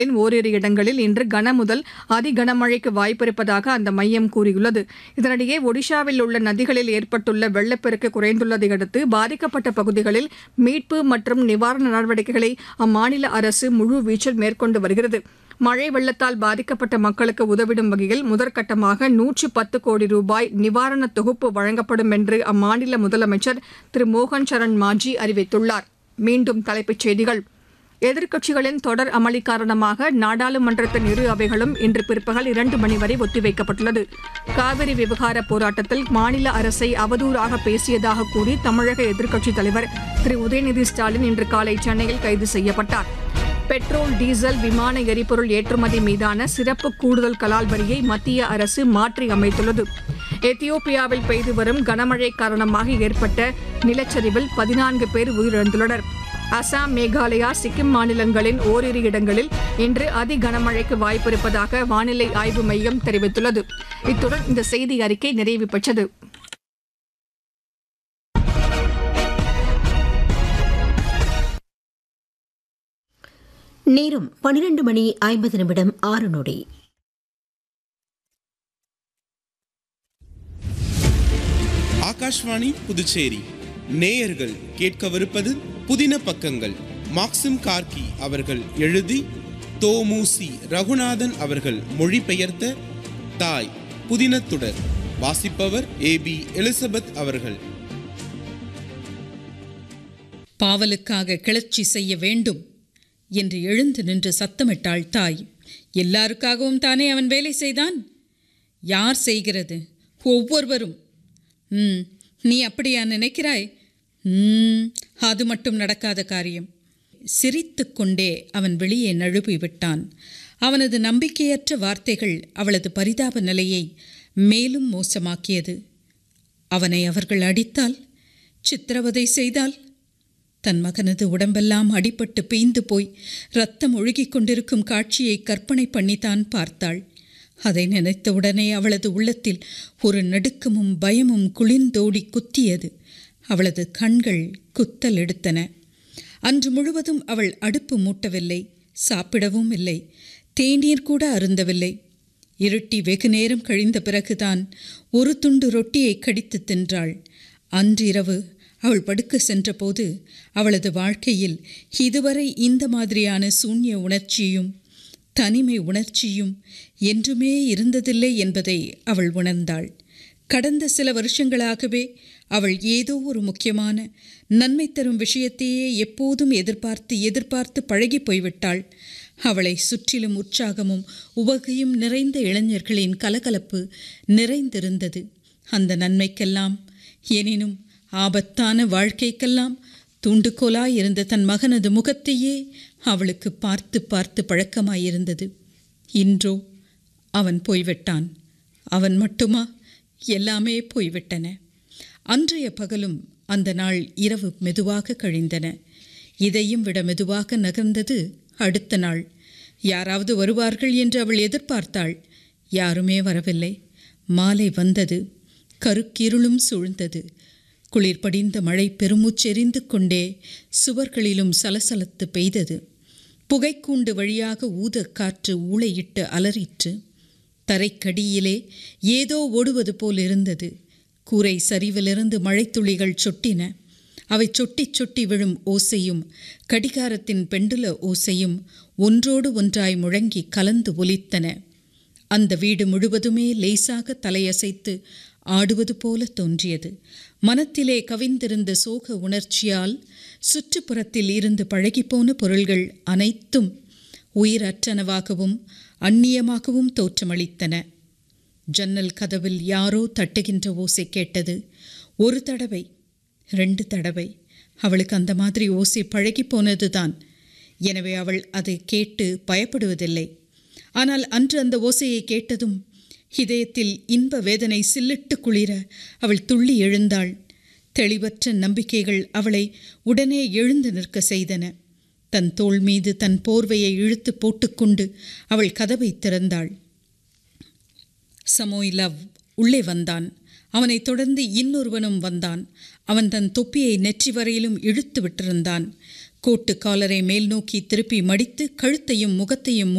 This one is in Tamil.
ஓரிரு இடங்களில் இன்று கன முதல் அதி கனமழைக்கு வாய்ப்பிருப்பதாக அந்த மையம் கூறியுள்ளது இதனிடையே ஒடிஷாவில் உள்ள நதிகளில் ஏற்பட்டுள்ள வெள்ளப்பெருக்கு குறைந்துள்ளதை அடுத்து பாதிக்கப்பட்ட பகுதிகளில் மீட்பு மற்றும் நிவாரண நடவடிக்கைகளை அம்மாநில அரசு முழு வீச்சில் மேற்கொண்டு வருகிறது மழை வெள்ளத்தால் பாதிக்கப்பட்ட மக்களுக்கு உதவிடும் வகையில் முதற்கட்டமாக நூற்று பத்து கோடி ரூபாய் நிவாரண தொகுப்பு வழங்கப்படும் என்று அம்மாநில முதலமைச்சர் திரு மோகன் சரண் மாஜி அறிவித்துள்ளார் மீண்டும் தலைப்புச் செய்திகள் எதிர்க்கட்சிகளின் தொடர் அமளி காரணமாக நாடாளுமன்றத்தின் இரு அவைகளும் இன்று பிற்பகல் இரண்டு மணி வரை ஒத்திவைக்கப்பட்டுள்ளது காவிரி விவகார போராட்டத்தில் மாநில அரசை அவதூறாக பேசியதாக கூறி தமிழக எதிர்க்கட்சித் தலைவர் திரு உதயநிதி ஸ்டாலின் இன்று காலை சென்னையில் கைது செய்யப்பட்டார் பெட்ரோல் டீசல் விமான எரிபொருள் ஏற்றுமதி மீதான சிறப்பு கூடுதல் கலால் வரியை மத்திய அரசு மாற்றி அமைத்துள்ளது எத்தியோப்பியாவில் பெய்து வரும் கனமழை காரணமாக ஏற்பட்ட நிலச்சரிவில் பதினான்கு பேர் உயிரிழந்துள்ளனர் அசாம் மேகாலயா சிக்கிம் மாநிலங்களின் ஓரிரு இடங்களில் இன்று அதி கனமழைக்கு வாய்ப்பிருப்பதாக வானிலை ஆய்வு மையம் தெரிவித்துள்ளது இத்துடன் இந்த செய்தி அறிக்கை நிறைவு பெற்றது நேரம் பனிரெண்டு மணி ஐம்பது நிமிடம் ஆறு நொடி ஆகாஷ்வாணி புதுச்சேரி நேயர்கள் கேட்கவிருப்பது புதின பக்கங்கள் மாக்சிம் கார்கி அவர்கள் எழுதி தோமுசி ரகுநாதன் அவர்கள் மொழிபெயர்த்த தாய் புதினத்துடர் வாசிப்பவர் ஏ பி எலிசபெத் அவர்கள் பாவலுக்காக கிளர்ச்சி செய்ய வேண்டும் என்று எழுந்து நின்று சத்தமிட்டாள் தாய் எல்லாருக்காகவும் தானே அவன் வேலை செய்தான் யார் செய்கிறது ஒவ்வொருவரும் ம் நீ அப்படியா நினைக்கிறாய் ம் அது மட்டும் நடக்காத காரியம் சிரித்துக் கொண்டே அவன் வெளியே நழுவி விட்டான் அவனது நம்பிக்கையற்ற வார்த்தைகள் அவளது பரிதாப நிலையை மேலும் மோசமாக்கியது அவனை அவர்கள் அடித்தால் சித்திரவதை செய்தால் தன் மகனது உடம்பெல்லாம் அடிபட்டு பீய்ந்து போய் ரத்தம் ஒழுகிக் கொண்டிருக்கும் காட்சியை கற்பனை பண்ணித்தான் பார்த்தாள் அதை நினைத்தவுடனே அவளது உள்ளத்தில் ஒரு நடுக்கமும் பயமும் குளிர்ந்தோடி குத்தியது அவளது கண்கள் குத்தல் எடுத்தன அன்று முழுவதும் அவள் அடுப்பு மூட்டவில்லை சாப்பிடவும் இல்லை தேநீர் கூட அருந்தவில்லை இருட்டி வெகு நேரம் கழிந்த பிறகுதான் ஒரு துண்டு ரொட்டியை கடித்து தின்றாள் அன்றிரவு அவள் படுக்க சென்றபோது அவளது வாழ்க்கையில் இதுவரை இந்த மாதிரியான சூன்ய உணர்ச்சியும் தனிமை உணர்ச்சியும் என்றுமே இருந்ததில்லை என்பதை அவள் உணர்ந்தாள் கடந்த சில வருஷங்களாகவே அவள் ஏதோ ஒரு முக்கியமான நன்மை தரும் விஷயத்தையே எப்போதும் எதிர்பார்த்து எதிர்பார்த்து பழகி போய்விட்டாள் அவளை சுற்றிலும் உற்சாகமும் உவகையும் நிறைந்த இளைஞர்களின் கலகலப்பு நிறைந்திருந்தது அந்த நன்மைக்கெல்லாம் எனினும் ஆபத்தான வாழ்க்கைக்கெல்லாம் தூண்டுகோலாய் இருந்த தன் மகனது முகத்தையே அவளுக்கு பார்த்து பார்த்து பழக்கமாயிருந்தது இன்றோ அவன் போய்விட்டான் அவன் மட்டுமா எல்லாமே போய்விட்டன அன்றைய பகலும் அந்த நாள் இரவு மெதுவாக கழிந்தன இதையும் விட மெதுவாக நகர்ந்தது அடுத்த நாள் யாராவது வருவார்கள் என்று அவள் எதிர்பார்த்தாள் யாருமே வரவில்லை மாலை வந்தது கருக்கிருளும் சூழ்ந்தது குளிர் படிந்த மழை பெருமூச்செறிந்து கொண்டே சுவர்களிலும் சலசலத்து பெய்தது புகைக்கூண்டு வழியாக ஊத காற்று ஊளையிட்டு அலறிற்று தரைக்கடியிலே ஏதோ ஓடுவது போல் இருந்தது கூரை சரிவிலிருந்து மழைத்துளிகள் சொட்டின அவை சொட்டி சொட்டி விழும் ஓசையும் கடிகாரத்தின் பெண்டுல ஓசையும் ஒன்றோடு ஒன்றாய் முழங்கி கலந்து ஒலித்தன அந்த வீடு முழுவதுமே லேசாக தலையசைத்து ஆடுவது போல தோன்றியது மனத்திலே கவிந்திருந்த சோக உணர்ச்சியால் சுற்றுப்புறத்தில் இருந்து பழகிப்போன பொருள்கள் அனைத்தும் உயிரற்றனவாகவும் அந்நியமாகவும் தோற்றமளித்தன ஜன்னல் கதவில் யாரோ தட்டுகின்ற ஓசை கேட்டது ஒரு தடவை ரெண்டு தடவை அவளுக்கு அந்த மாதிரி ஓசை பழகி போனதுதான் எனவே அவள் அதை கேட்டு பயப்படுவதில்லை ஆனால் அன்று அந்த ஓசையை கேட்டதும் இதயத்தில் இன்ப வேதனை சில்லிட்டு குளிர அவள் துள்ளி எழுந்தாள் தெளிவற்ற நம்பிக்கைகள் அவளை உடனே எழுந்து நிற்க செய்தன தன் தோள் மீது தன் போர்வையை இழுத்து போட்டுக்கொண்டு அவள் கதவை திறந்தாள் சமோயிலவ் உள்ளே வந்தான் அவனைத் தொடர்ந்து இன்னொருவனும் வந்தான் அவன் தன் தொப்பியை நெற்றி வரையிலும் இழுத்து விட்டிருந்தான் கோட்டு காலரை மேல் நோக்கி திருப்பி மடித்து கழுத்தையும் முகத்தையும்